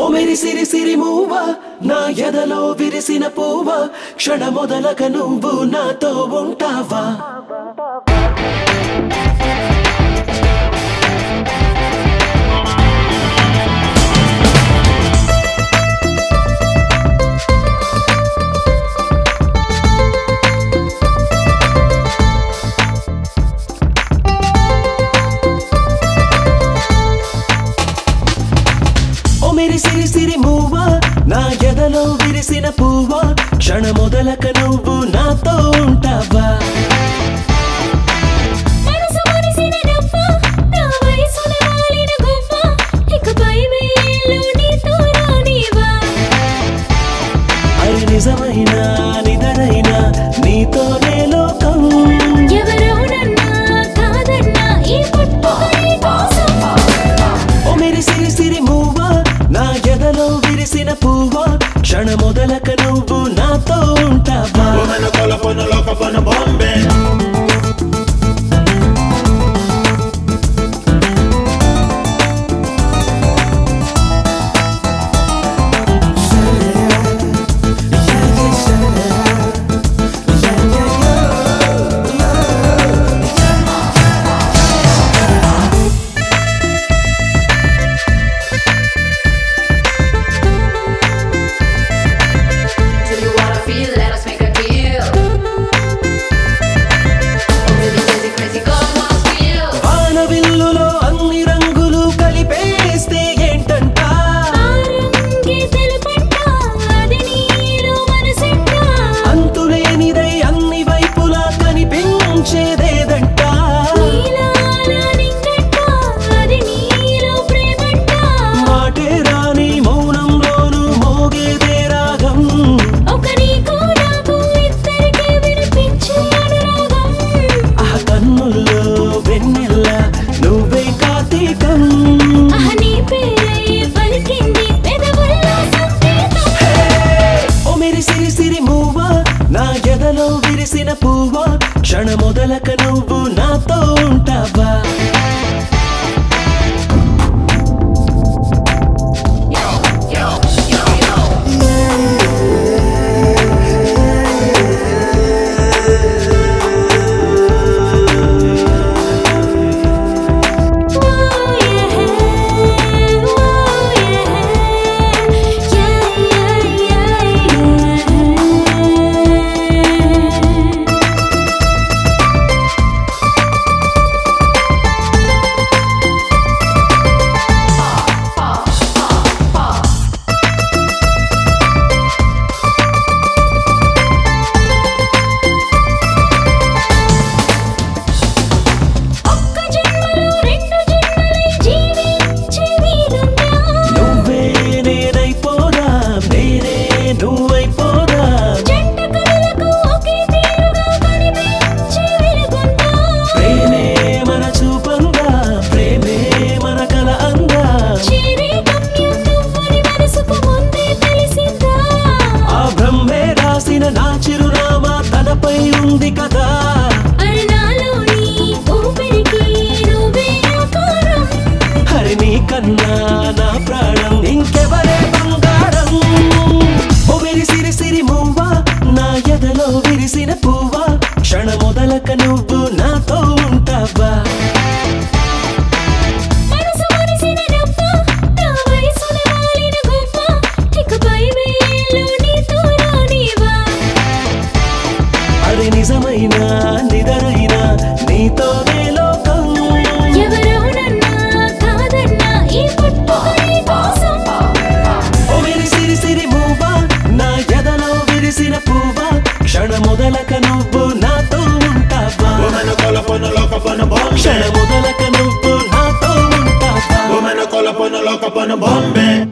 మెరిసిరి సిరి మూవ నా ఎదలో విరిసిన పువ్వ క్షణ మొదలక నువ్వు నాతో ఉంటావా ఓ మెరిసిరి సిరి మూవ నా ఎదలో విరిసిన పువ్వ క్షణ మొదలక నువ్వు నాతో ఉంటావా మనసు మురిసిన నవ్వ, నా వయసున వాలిన గువ్వ, ఇకపై వేళ్ళు నీతో రానివ్వా. అరి నిజమైన నిదరైన నీతోనే లోకం ఎవరెవరన్నా కాదన్నా ఈ పుట్టుక నీ కోసం. ఓ మెరిసిరి సిరి మూవ నా ఎదలో విరిసిన పువ్వ క్షణ మొదలక నువ్వు నాతో ఉంటావా Woman, I call up on the lock up on the Bombay. Do you wanna feel? Let us make a deal. Oh, really crazy, crazy, come on, feel. వానవిల్లులో అన్ని రంగులు కలిపేస్తే ఏంటంట ఆ రంగే తెలుపంట, అది నీలో మనసంట. అంతులేనిదై అన్ని వైపులా కనిపించేదేదంట నీలాల నింగంట, అది నీలో ప్రేమంట. మాటే రాని మౌనంలోను మోగేదే రాగం ఒక నీకు నాకు ఇద్దరికీ వినిపించే అనురాగం ఆ కన్నుల్లో వెన్నెల్ల నువ్వే కార్తీకం ఆహ్ నీ పేరై పలికింది పెదవుల్లో సంకేతం ఓ మెరిసిరి సిరి మూవ నా ఎదలో విరిసిన పువ్వ క్షణ మొదలక నువ్వు నాతో ఉంటావా ఓ యే ఓ యే యా యా యా ఒక్క జన్మలో రెండు జన్మలై జీవించే వీలుందా నువ్వే నేనైపోదా నేనే నువ్వైపోదా జంట కళలకు ఒకే తీరుగా కనిపించే వెలుగుందా ప్రేమే మన చూపంగా ప్రేమే మన కల అందా చేరే గమ్యం నువ్వని మనసుకు ముందే తెలిసిందా ఆ బ్రహ్మే రాసిన నా చిరునామా తనపై ఉంది కదా అరణాలోని ఊపిరికి నువ్వే ఆకారం హరి నీ కన్నా నా ప్రాణం ఇంకెవరే బంగారం ఓ విరిసిరి సిరి మువ్వ నా ఎదలో విరిసిన పువ్వ క్షణ మొదలక నువ్వు నాతో ఉంటావా మనసు మురిసిన నవ్వ, నా వయసున వాలిన గువ్వ, ఇకపై వేళ్ళు నీతో రానివ్వా. అది నిజమైన నిదరైన నీతోనే లోకం ఎవరెవరన్నా కాదన్నా ఈ పుట్టుక నీ కోసం. ఓ విరిసిరి సిరి మువ్వ నా ఎదలో విరిసిన పువ్వ క్షణ మొదలక నువ్వు నాతో ఉంటావా Woman, I call up on the lock up on the క్షణ Bombay. మొదలక నువ్వు నాతో ఉంటావా Woman, I call up on the lock up on the Bombay.